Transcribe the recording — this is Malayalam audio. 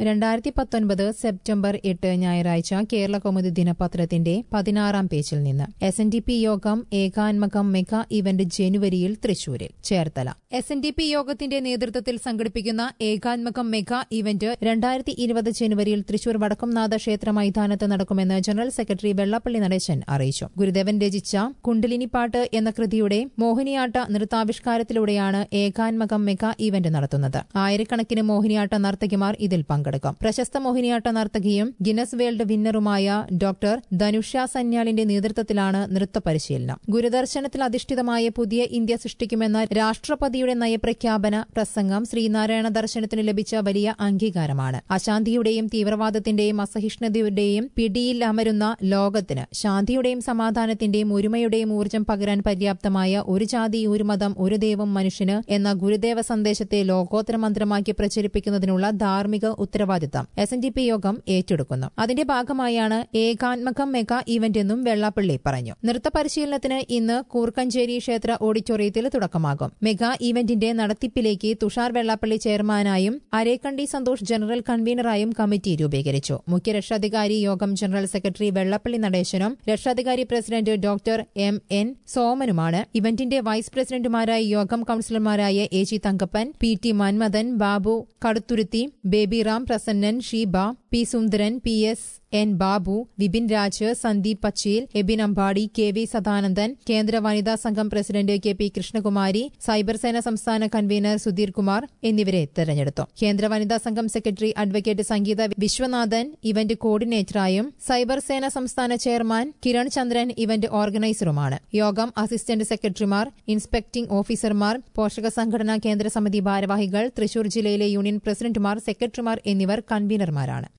രണ്ടായിരത്തി പത്തൊൻപത് സെപ്റ്റംബർ എട്ട് ഞായറാഴ്ച കേരള കൗമുദി ദിനപത്രത്തിന്റെ പതിനാറാം പേജിൽ നിന്ന് എസ് എൻ ഡി പി യോഗം ഏകാത്മകം മെഗാ ഇവന്റ് ജനുവരിയിൽ തൃശൂരിൽ Cherthala S N D P യോഗത്തിന്റെ നേതൃത്വത്തിൽ സംഘടിപ്പിക്കുന്ന ഏകാത്മകം മെഗാ ഇവന്റ് രണ്ടായിരത്തി ഇരുപത് ജനുവരിയിൽ തൃശൂർ വടക്കുംനാഥ ക്ഷേത്ര മൈതാനത്ത് നടക്കുമെന്ന് ജനറൽ സെക്രട്ടറി വെള്ളാപ്പള്ളി നടേശൻ അറിയിച്ചു ഗുരുദേവൻ രചിച്ച കുണ്ടലിനിപ്പാട്ട് എന്ന കൃതിയുടെ മോഹിനിയാട്ട നൃത്താവിഷ്കാരത്തിലൂടെയാണ് ഏകാത്മകം മെഗാ ഇവന്റ് നടത്തുന്നത് ആയിരക്കണക്കിന് മോഹിനിയാട്ട നർത്തകിമാർ ഇതിൽ പങ്കെടുക്കും പ്രശസ്ത മോഹിനിയാട്ട നർത്തകിയും ഗിന്നസ് വേൾഡ് വിന്നറുമായ ഡോക്ടർ ധനുഷ സന്യാലിന്റെ നേതൃത്വത്തിലാണ് നൃത്ത പരിശീലനം ഗുരുദർശനത്തിൽ അധിഷ്ഠിതമായ പുതിയ ഇന്ത്യ സൃഷ്ടിക്കുമെന്ന രാഷ്ട്രപതിയുടെ നയപ്രഖ്യാപന പ്രസംഗം ശ്രീനാരായണ ദർശനത്തിന് ലഭിച്ച വലിയ അംഗീകാരമാണ് അശാന്തിയുടെയും തീവ്രവാദത്തിന്റെയും അസഹിഷ്ണുതയുടെയും പിടിയിൽ അമരുന്ന ലോകത്തിന് ശാന്തിയുടെയും സമാധാനത്തിന്റെയും ഒരുമയുടെയും ഊർജ്ജം പകരാൻ പര്യാപ്തമായ ഒരു ജാതി ഒരു മതം ഒരു ദൈവം മനുഷ്യന് എന്ന ഗുരുദേവ സന്ദേശത്തെ ലോകോത്തര മന്ത്രമാക്കി പ്രചരിപ്പിക്കുന്നതിനുള്ള ധാർമ്മിക ഉത്തരവാദിത്തം എസ് എൻ ഡി പി യോഗം ഏറ്റെടുക്കുന്നു അതിന്റെ ഭാഗമായാണ് ഏകാത്മകം മെഗാ ഇവന്റ് എന്നും വെള്ളാപ്പള്ളി പറഞ്ഞു നൃത്ത പരിശീലനത്തിന് ഇന്ന് കൂർക്കഞ്ചേരി ക്ഷേത്ര ഓഡിറ്റോറിയത്തിൽ തുടക്കമാകും മെഗാ ഇവന്റിന്റെ നടത്തിപ്പിലേക്ക് തുഷാർ വെള്ളാപ്പള്ളി ചെയർമാനായും അരേക്കണ്ടി സന്തോഷ് ജനറൽ കൺവീനറായും കമ്മിറ്റി രൂപീകരിച്ചു മുഖ്യ രക്ഷാധികാരി യോഗം ജനറൽ സെക്രട്ടറി വെള്ളാപ്പള്ളി നടേശനും രക്ഷാധികാരി പ്രസിഡന്റ് ഡോക്ടർ എം എൻ സോമനുമാണ് ഇവന്റിന്റെ വൈസ് പ്രസിഡന്റുമാരായി യോഗം കൌൺസിലർമാരായ A G Thankappan P T Manmadhan Babu Kaduthuruthy Babyram Prasannan Sheeba P Sundaran P S N Babu Vipin Raj Sandeep Pachel Ebin Ambadi K V Sadanandan കേന്ദ്ര വനിതാ സംഘം president K P Krishnakumari cyber സേന സംസ്ഥാന കൺവീനർ സുധീർ കുമാർ എന്നിവരെ തെരഞ്ഞെടുത്തു കേന്ദ്ര വനിതാ സംഘം secretary advocate Sangeetha Viswanathan event കോർഡിനേറ്ററായും സൈബർ സേന സംസ്ഥാന ചെയർമാൻ കിരൺ ചന്ദ്രൻ ഇവന്റ് ഓർഗനൈസറുമാണ് യോഗം അസിസ്റ്റന്റ് സെക്രട്ടറിമാർ ഇൻസ്പെക്ടിംഗ് ഓഫീസർമാർ പോഷക സംഘടനാ കേന്ദ്ര സമിതി ഭാരവാഹികൾ തൃശൂർ ജില്ലയിലെ യൂണിയൻ പ്രസിഡന്റുമാർ സെക്രട്ടറിമാർ എന്നിവർ കൺവീനർമാരാണ്